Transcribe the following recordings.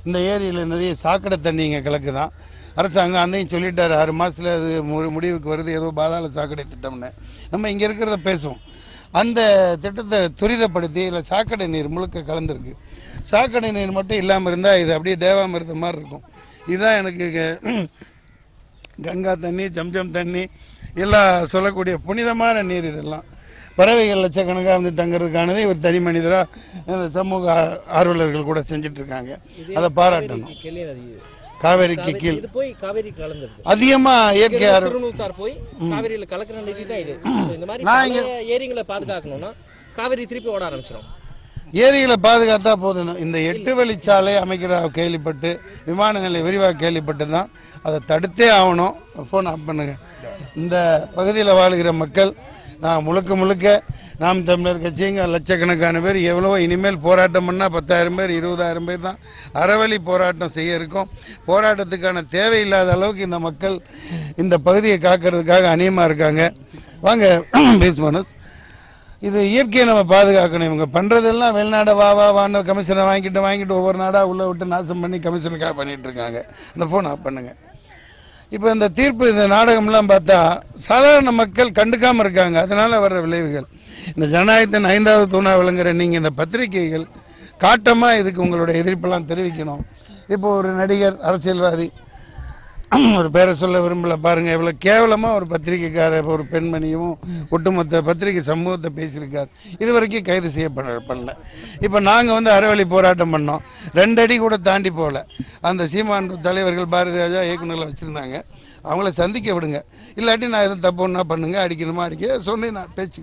இந்த ஏரியில் நிறைய சாக்கடை தண்ணி இங்கே கலக்குதான் அரசாங்கம் அதையும் சொல்லிட்டாரு ஆறு மாதத்தில் அது மு- முடிவுக்கு வருது ஏதோ பாதாள சாக்கடை திட்டம்னு நம்ம இங்கே இருக்கிறத பேசுவோம் அந்த திட்டத்தை துரிதப்படுத்தி இல்லை சாக்கடை நீர் முழுக்க கலந்துருக்கு சாக்கடை நீர் மட்டும் இல்லாமல் இருந்தால் இது அப்படியே தேவாமிர்தம் மாதிரி இருக்கும் இதுதான் எனக்கு இங்க கங்கா தண்ணி ஜம்ஜம் தண்ணி எல்லாம் சொல்லக்கூடிய புனிதமான நீர் இதெல்லாம் பறவைகள் லட்சக்கணக்காக வந்து தங்குறதுக்கானது இவர் தனி மனிதராக இந்த சமூக ஆ- ஆர்வலர்கள் கூட செஞ்சுட்டு இருக்காங்க அதை பாராட்டணும் கிளை நதி காவேரிக்கு கீழ் இது போய் காவேரி கலந்துருக்கு அதிகமாக இயற்கை ஆர்வ திருநூத்தார் போய் காவேரியில கலக்கிற நதி தான் இது இந்த மாதிரி நான் பழைய ஏரிங்களை பாதுகாக்கணும்னா காவேரி திருப்பி ஓட ஆரம்பிச்சிடும் ஏரிகளை பாதுகாத்தா போதும் இந்த எட்டு வழிச்சாலை அமைக்கிற கேள்விப்பட்டு விமான நிலையம் விரிவாக கேள்விப்பட்டு தான் அதை தடுத்தே ஆகணும் ஃபோன் ஆஃப் பண்ணுங்க இந்த பகுதியில் வாழுகிற மக்கள் நான் முழுக்க முழுக்க நாம் தமிழர் கட்சிங்க லட்சக்கணக்கான பேர் எவ்வளவோ இனிமேல் போராட்டம் பண்ணால் பத்தாயிரம் பேர் இருபதாயிரம் பேர் தான் அறவழி போராட்டம் செய்ய இருக்கோம் போராட்டத்துக்கான தேவையில்லாத அளவுக்கு இந்த மக்கள் இந்த பகுதியை காக்கிறதுக்காக அநியமாக இருக்காங்க வாங்க பேஸ் மனோஜ் இது இயற்கையை நம்ம பாதுகாக்கணும் இவங்க பண்ணுறதெல்லாம் வெளிநாடு வா வா வான்னு கமிஷனை வாங்கிட்டு வாங்கிட்டு ஒவ்வொரு நாடாக உள்ளே விட்டு நாசம் பண்ணி கமிஷனுக்காக பண்ணிட்டு இருக்காங்க இந்த ஃபோன் ஆஃப் பண்ணுங்க இப்போ இந்த தீர்ப்பு இந்த நாடகம்லாம் பார்த்தா சாதாரண மக்கள் கண்டுக்காமல் இருக்காங்க அதனால் வர்ற விளைவுகள் இந்த ஜனநாயகத்தின் ஐந்தாவது தூணா விளங்குற நீங்கள் இந்த பத்திரிகைகள் காட்டமாக இதுக்கு உங்களோட எதிர்ப்பெல்லாம் தெரிவிக்கணும் இப்போ ஒரு நடிகர் அரசியல்வாதி ஒரு பேரை சொல்ல விரும்பல பாருங்க இவ்வளோ கேவலமாக ஒரு பத்திரிக்கைக்கார ஒரு பெண்மணியும் ஒட்டுமொத்த பத்திரிகை சமூகத்தை பேசியிருக்கார் இது வரைக்கும் கைது செய்ய பண்ண பண்ணல இப்போ நாங்கள் வந்து அறவழி போராட்டம் பண்ணோம் ரெண்டு அடி கூட தாண்டி போகல அந்த சீமான் தலைவர்கள் பாரதி ராஜா இயக்குநர்களை வச்சுருந்தாங்க அவங்கள சந்திக்க விடுங்க இல்லாட்டி நான் எதுவும் தப்பு ஒன்றா பண்ணுங்க அடிக்கணுமா அடிக்க சொன்னேன் நான் பேச்சு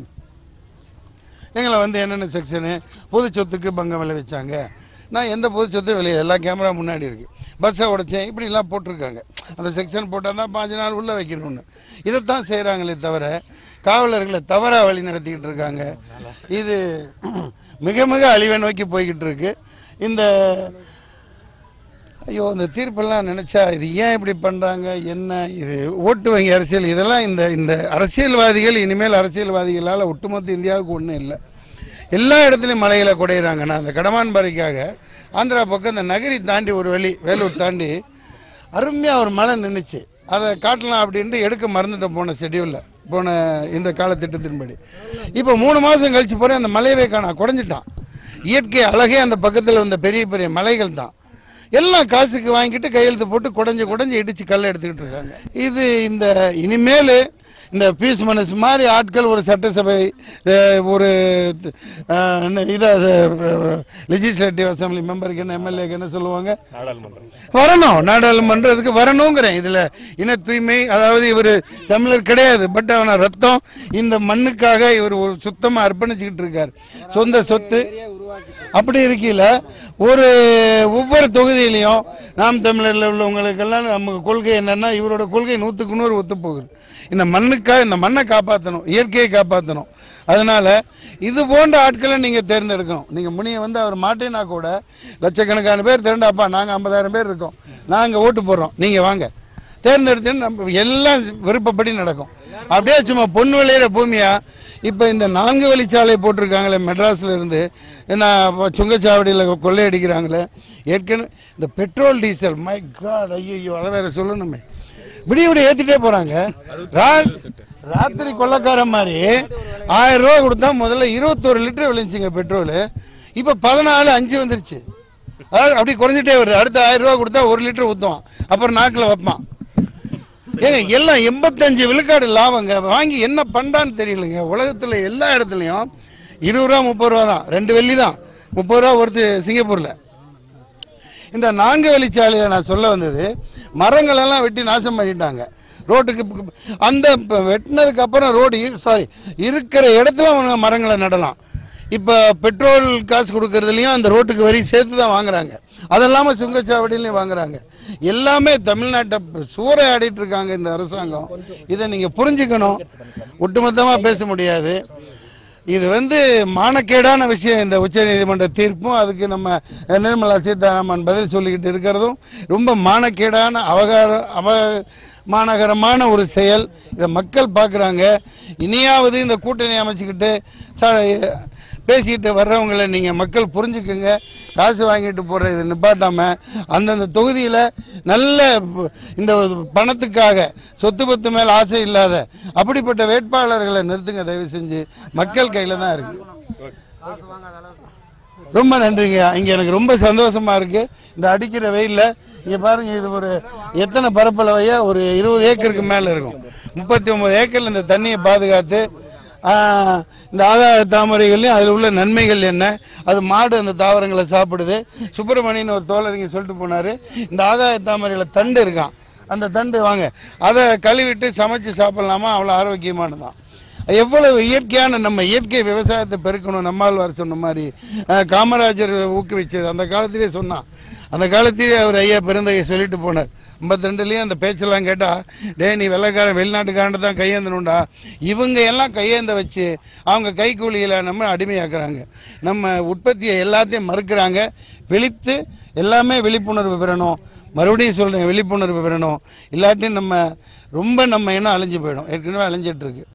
எங்களை வந்து என்னென்ன செக்ஷனு பொது சொத்துக்கு பங்கம் விளைவிச்சாங்க நான் எந்த பொது சொத்தும் வெளியே எல்லா கேமரா முன்னாடி இருக்குது பஸ்ஸை உடைச்சேன் இப்படிலாம் போட்டிருக்காங்க அந்த செக்ஷன் போட்டால் தான் பாஞ்சு நாள் உள்ளே வைக்கணும்னு இதைத்தான் செய்கிறாங்களே தவிர காவலர்களை தவறாக வழி நடத்திக்கிட்டு இருக்காங்க இது மிக மிக அழிவை நோக்கி போய்கிட்டு இருக்கு இந்த ஐயோ இந்த தீர்ப்பெல்லாம் நினச்சா இது ஏன் இப்படி பண்ணுறாங்க என்ன இது ஓட்டு வங்கி அரசியல் இதெல்லாம் இந்த இந்த அரசியல்வாதிகள் இனிமேல் அரசியல்வாதிகளால் ஒட்டுமொத்த இந்தியாவுக்கு ஒன்றும் இல்லை எல்லா இடத்துலையும் மலைகளை குடையிறாங்க நான் அந்த கடமான்பாறைக்காக ஆந்திரா பக்கம் இந்த நகரி தாண்டி ஒரு வழி வேலூர் தாண்டி அருமையாக ஒரு மலை நின்றுச்சு அதை காட்டலாம் அப்படின்ட்டு எடுக்க மறந்துட்டோம் போன ஷெடியூலில் போன இந்த காலத்திட்டத்தின்படி இப்போ மூணு மாதம் கழிச்சு போகிறேன் அந்த மலையவே காணா குறைஞ்சிட்டான் இயற்கை அழகே அந்த பக்கத்தில் வந்த பெரிய பெரிய மலைகள் தான் எல்லாம் காசுக்கு வாங்கிட்டு கையெழுத்து போட்டு குடஞ்சி குடஞ்சி இடிச்சு கல்லை எடுத்துக்கிட்டு இருக்காங்க இது இந்த இனிமேல் இந்த பீஸ் மனசு மாதிரி ஆட்கள் ஒரு சட்டசபை அஹ், ஒரு அஹ், என்ன இதை லெஜிஸ்லேட்டிவ் அசம்பிளி மெம்பருக்கு என்ன எம்எல்ஏக்கு என்ன சொல்லுவாங்க வரணும் நாடாளுமன்றத்துக்கு வரணுங்கிறேன் இதில் இன தூய்மை அதாவது இவர் தமிழர் கிடையாது பட் அவன ரத்தம் இந்த மண்ணுக்காக இவர் ஒரு சுத்தமாக அர்ப்பணிச்சுக்கிட்டு இருக்கார் சொந்த சொத்து அப்படி இருக்கையில் ஒரு ஒவ்வொரு தொகுதியிலையும் நாம் தமிழரில் உள்ளவங்களுக்கெல்லாம் நம்ம கொள்கை என்னன்னா இவரோட கொள்கை நூற்றுக்கு நூறு ஒத்து போகுது இந்த மண்ணுக்காக இந்த மண்ணை காப்பாற்றணும் இயற்கையை காப்பாற்றணும் அதனால இது போன்ற ஆட்களை நீங்கள் தேர்ந்தெடுக்கணும் நீங்கள் முனியை வந்து அவர் மாட்டேனா கூட லட்சக்கணக்கான பேர் திரண்டாப்பா நாங்கள் ஐம்பதாயிரம் பேர் இருக்கோம் நாங்கள் ஓட்டு போடுறோம் நீங்கள் வாங்க தேர்ந்தெடுத்து நம்ம எல்லாம் விருப்பப்படி நடக்கும் அப்படியே சும்மா பொன் விளையிற பூமியா இப்போ இந்த நான்கு வழிச்சாலை போட்டிருக்காங்களே மெட்ராஸ்ல இருந்து என்ன சுங்கச்சாவடியில் கொள்ளையடிக்கிறாங்களே ஏற்கனவே இந்த பெட்ரோல் டீசல் மை காட் ஐயோ அதை வேற சொல்லணுமே விடிய விடிய ஏற்றிட்டே போகிறாங்க ராத்திரி கொள்ளக்கார மாதிரி ஆயிரம் ரூபா கொடுத்தா முதல்ல இருபத்தோரு லிட்டர் விளைஞ்சிங்க பெட்ரோலு இப்போ பதினாலு அஞ்சு வந்துருச்சு அதாவது அப்படி குறைஞ்சிட்டே வருது அடுத்த ஆயிரம் ரூபா கொடுத்தா ஒரு லிட்டர் ஊற்றுவான் அப்புறம் நாக்கில் வைப்பான் ஏங்க எல்லாம் எண்பத்தஞ்சு விழுக்காடு லாபங்க வாங்கி என்ன பண்ணுறான்னு தெரியலங்க உலகத்தில் எல்லா இடத்துலையும் இருபது ரூபா முப்பது ரூபா தான் ரெண்டு வெள்ளி தான் முப்பது ரூபா ஒருத்து சிங்கப்பூரில் இந்த நான்கு வழிச்சாலையில் நான் சொல்ல வந்தது மரங்களெல்லாம் வெட்டி நாசம் பண்ணிட்டாங்க ரோட்டுக்கு பக்க- அந்த இப்ப வெட்டினதுக்கு அப்புறம் ரோடு சாரி இருக்கிற இடத்துல அவங்க மரங்களை நடலாம் இப்போ பெட்ரோல் காசு கொடுக்கறதுலையும் அந்த ரோட்டுக்கு வரி சேர்த்து தான் வாங்குறாங்க அது இல்லாமல் சுங்கச்சாவடியிலையும் வாங்குறாங்க எல்லாமே தமிழ்நாட்டை சூறையாடிட்டு இருக்காங்க இந்த அரசாங்கம் இதை நீங்கள் புரிஞ்சுக்கணும் ஒட்டுமொத்தமாக பேச முடியாது இது வந்து மானக்கேடான விஷயம் இந்த உச்சநீதிமன்ற தீர்ப்பும் அதுக்கு நம்ம நிர்மலா சீதாராமன் பதில் சொல்லிக்கிட்டு இருக்கிறதும் ரொம்ப மானக்கேடான அவகார அவ மாநகரமான ஒரு செயல் இதை மக்கள் பார்க்குறாங்க இனியாவது இந்த கூட்டணி அமைச்சுக்கிட்டு ச பேசிக்கிட்டு வர்றவங்களை நீங்கள் மக்கள் புரிஞ்சுக்குங்க காசு வாங்கிட்டு போகிற இது நிப்பாட்டாமல் அந்தந்த தொகுதியில் நல்ல ப- இந்த பணத்துக்காக சொத்து பத்து மேலே ஆசை இல்லாத அப்படிப்பட்ட வேட்பாளர்களை நிறுத்துங்க தயவு செஞ்சு மக்கள் கையில் தான் இருக்குது ரொம்ப நன்றிங்க இங்கே எனக்கு ரொம்ப சந்தோஷமா இருக்கு இந்த அடிக்கிற வெயிலில் இங்கே பாருங்க இது ஒரு எத்தனை பரப்பளவையா ஒரு இருபது ஏக்கருக்கு மேலே இருக்கும் முப்பத்தி ஒன்பது ஏக்கரில் இந்த தண்ணியை பாதுகாத்து ஆஹ், இந்த ஆதார தாமரைகள்லையும் அதில் உள்ள நன்மைகள் என்ன அது மாடு அந்த தாவரங்களை சாப்பிடுது சுப்பிரமணியன் ஒரு தோழர் இங்கே சொல்லிட்டு போனார் இந்த ஆகாய தாமரையில் தண்டு இருக்கான் அந்த தண்டு வாங்க அதை கழுவிட்டு சமைச்சு சாப்பிடலாமா அவ்வளோ ஆரோக்கியமானதான் எவ்வளவு இயற்கையான நம்ம இயற்கை விவசாயத்தை பெருக்கணும் நம்மாழ்வார் சொன்ன மாதிரி அஹ், காமராஜர் ஊக்குவிச்சது அந்த காலத்திலே சொன்னான் அந்த காலத்திலே அவர் ஐயா பெருந்தகை சொல்லிட்டு போனார் ஐம்பத்தி ரெண்டுலேயும் அந்த பேச்செல்லாம் கேட்டால் டே நீ வெள்ளைக்காரன் வெளிநாட்டுக்காரன் தான் கையேந்தணும்டா இவங்க எல்லாம் கையேந்த வச்சு அவங்க கைக்கூலிகளை நம்ம அடிமையாக்குறாங்க நம்ம உற்பத்தியை எல்லாத்தையும் மறுக்கிறாங்க விழித்து எல்லாமே விழிப்புணர்வு பெறணும் மறுபடியும் சொல்கிறேன் விழிப்புணர்வு பெறணும் இல்லாட்டி நம்ம ரொம்ப நம்ம இனம் அழிஞ்சு போயிடும் ஏற்கனவே அழிஞ்சிட்டு இருக்கு